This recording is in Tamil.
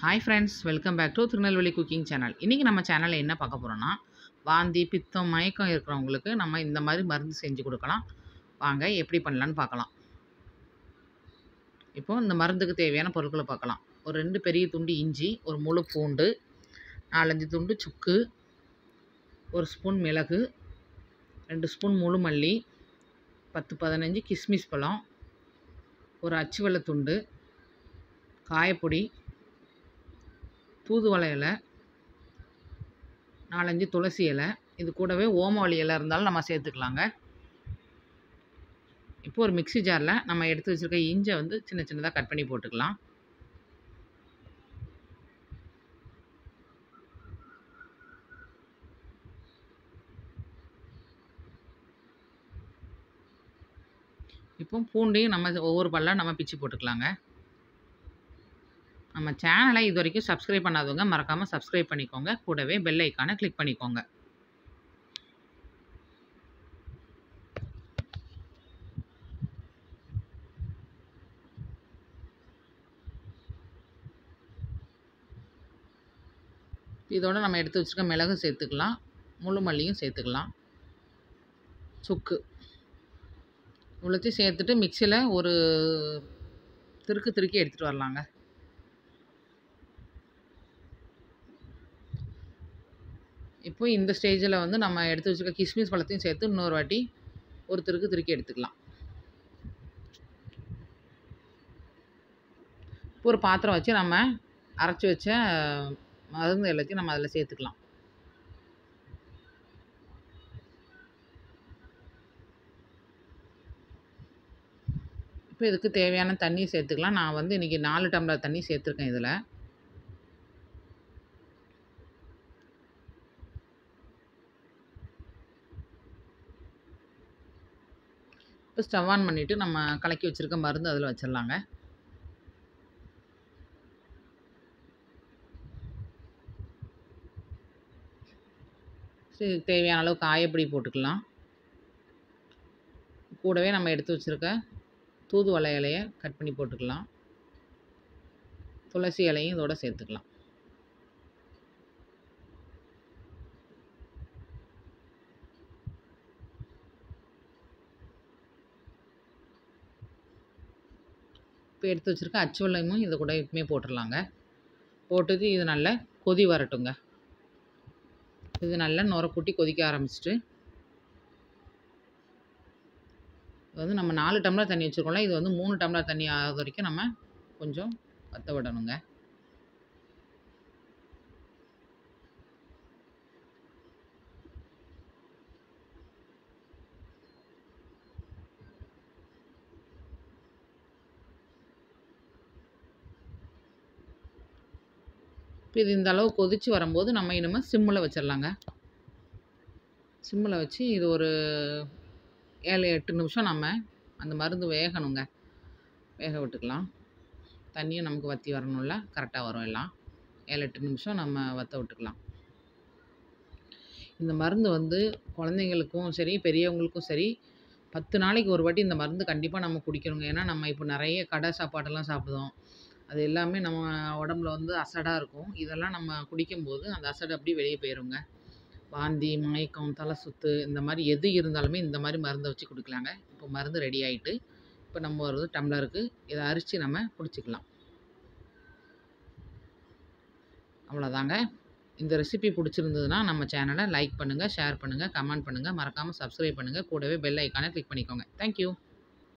hi friends welcome back to Tirunelveli cooking channel இன்றைக்கி நம்ம சேனலில் என்ன பார்க்க போகிறோன்னா வாந்தி பித்தம் மயக்கம் இருக்கிறவங்களுக்கு நம்ம இந்த மாதிரி மருந்து செஞ்சு கொடுக்கலாம் வாங்க எப்படி பண்ணலான்னு பார்க்கலாம் இப்போ இந்த மருந்துக்கு தேவையான பொருட்களை பார்க்கலாம் ஒரு ரெண்டு பெரிய துண்டு இஞ்சி ஒரு முழு பூண்டு நாலஞ்சு துண்டு சுக்கு ஒரு ஸ்பூன் மிளகு ரெண்டு ஸ்பூன் முழு மல்லி பத்து பதினஞ்சு கிஸ்மிஸ் பழம் ஒரு அச்சு வெள்ளை துண்டு காயப்பொடி தூதுவளை இலை நாலஞ்சு துளசி இலை இது கூடவே ஓமவழி இலை இருந்தாலும் நம்ம சேர்த்துக்கலாங்க இப்போ ஒரு மிக்ஸி ஜாரில் நம்ம எடுத்து வச்சுருக்க இஞ்சை வந்து சின்ன சின்னதாக கட் பண்ணி போட்டுக்கலாம் இப்போ பூண்டையும் நம்ம ஒவ்வொரு பல்லாக நம்ம பிச்சு போட்டுக்கலாங்க நம்ம சேனலை இது வரைக்கும் சப்ஸ்கிரைப் பண்ணாதவங்க மறக்காமல் சப்ஸ்கிரைப் பண்ணிக்கோங்க கூடவே பெல் ஐக்கானை கிளிக் பண்ணிக்கோங்க இதோட நம்ம எடுத்து வச்சுருக்க மிளகு சேர்த்துக்கலாம் முழு மல்லியும் சேர்த்துக்கலாம் சுக்கு இவ்வளோத்தையும் சேர்த்துட்டு மிக்சியில் ஒரு திருக்கு திருக்கி எடுத்துகிட்டு வரலாங்க இப்போ இந்த ஸ்டேஜில் வந்து நம்ம எடுத்து வச்சுருக்க கிஸ்மிஸ் பழத்தையும் சேர்த்து இன்னொரு வாட்டி ஒரு திருக்கு திருக்கி எடுத்துக்கலாம் இப்போ ஒரு பாத்திரம் வச்சு நம்ம அரைச்சி வச்ச மருந்து எல்லாத்தையும் நம்ம அதில் சேர்த்துக்கலாம் இப்போ இதுக்கு தேவையான தண்ணி சேர்த்துக்கலாம் நான் வந்து இன்றைக்கி நாலு டம்ளர் தண்ணி சேர்த்துருக்கேன் இதில் இப்போ ஸ்டவ் ஆன் பண்ணிவிட்டு நம்ம கலக்கி வச்சுருக்க மருந்து அதில் வச்சிடலாங்க சரி தேவையான அளவு காயப்பொடி போட்டுக்கலாம் கூடவே நம்ம எடுத்து வச்சுருக்க தூதுவளை இலையை கட் பண்ணி போட்டுக்கலாம் துளசி இலையும் இதோட சேர்த்துக்கலாம் இப்போ எடுத்து வச்சுருக்க அச்சு வெள்ளையமும் இதை கூட இப்பவுமே போட்டுடலாங்க போட்டுட்டு இது நல்லா கொதி வரட்டுங்க இது நல்லா நுர கூட்டி கொதிக்க ஆரம்பிச்சிட்டு இது வந்து நம்ம நாலு டம்ளர் தண்ணி வச்சுருக்கோம்ல இது வந்து மூணு டம்ளர் தண்ணி ஆகிறது வரைக்கும் நம்ம கொஞ்சம் வற்ற விடணுங்க இப்போ இது இந்த அளவு கொதித்து வரும்போது நம்ம இனிமேல் சிம்மில் வச்சிடலாங்க சிம்மில் வச்சு இது ஒரு ஏழு எட்டு நிமிஷம் நம்ம அந்த மருந்து வேகணுங்க வேக விட்டுக்கலாம் தண்ணியும் நமக்கு வற்றி வரணும்ல கரெக்டாக வரும் எல்லாம் ஏழு எட்டு நிமிஷம் நம்ம வற்ற விட்டுக்கலாம் இந்த மருந்து வந்து குழந்தைங்களுக்கும் சரி பெரியவங்களுக்கும் சரி பத்து நாளைக்கு ஒரு வாட்டி இந்த மருந்து கண்டிப்பாக நம்ம குடிக்கணுங்க ஏன்னா நம்ம இப்போ நிறைய கடை சாப்பாடெல்லாம் சாப்பிடுதோம் அது எல்லாமே நம்ம உடம்புல வந்து அசடாக இருக்கும் இதெல்லாம் நம்ம குடிக்கும்போது அந்த அசடு அப்படியே வெளியே போயிருங்க வாந்தி மயக்கம் தலை சுத்து இந்த மாதிரி எது இருந்தாலுமே இந்த மாதிரி மருந்தை வச்சு கொடுக்கலாங்க இப்போ மருந்து ரெடி ஆகிட்டு இப்போ நம்ம ஒரு டம்ளருக்கு இதை அரிச்சு நம்ம குடிச்சிக்கலாம் அவ்வளோதாங்க இந்த ரெசிபி பிடிச்சிருந்ததுன்னா நம்ம சேனலை லைக் பண்ணுங்கள் ஷேர் பண்ணுங்கள் கமெண்ட் பண்ணுங்கள் மறக்காமல் சப்ஸ்கிரைப் பண்ணுங்கள் கூடவே பெல் ஐக்கானை கிளிக் பண்ணிக்கோங்க தேங்க்யூ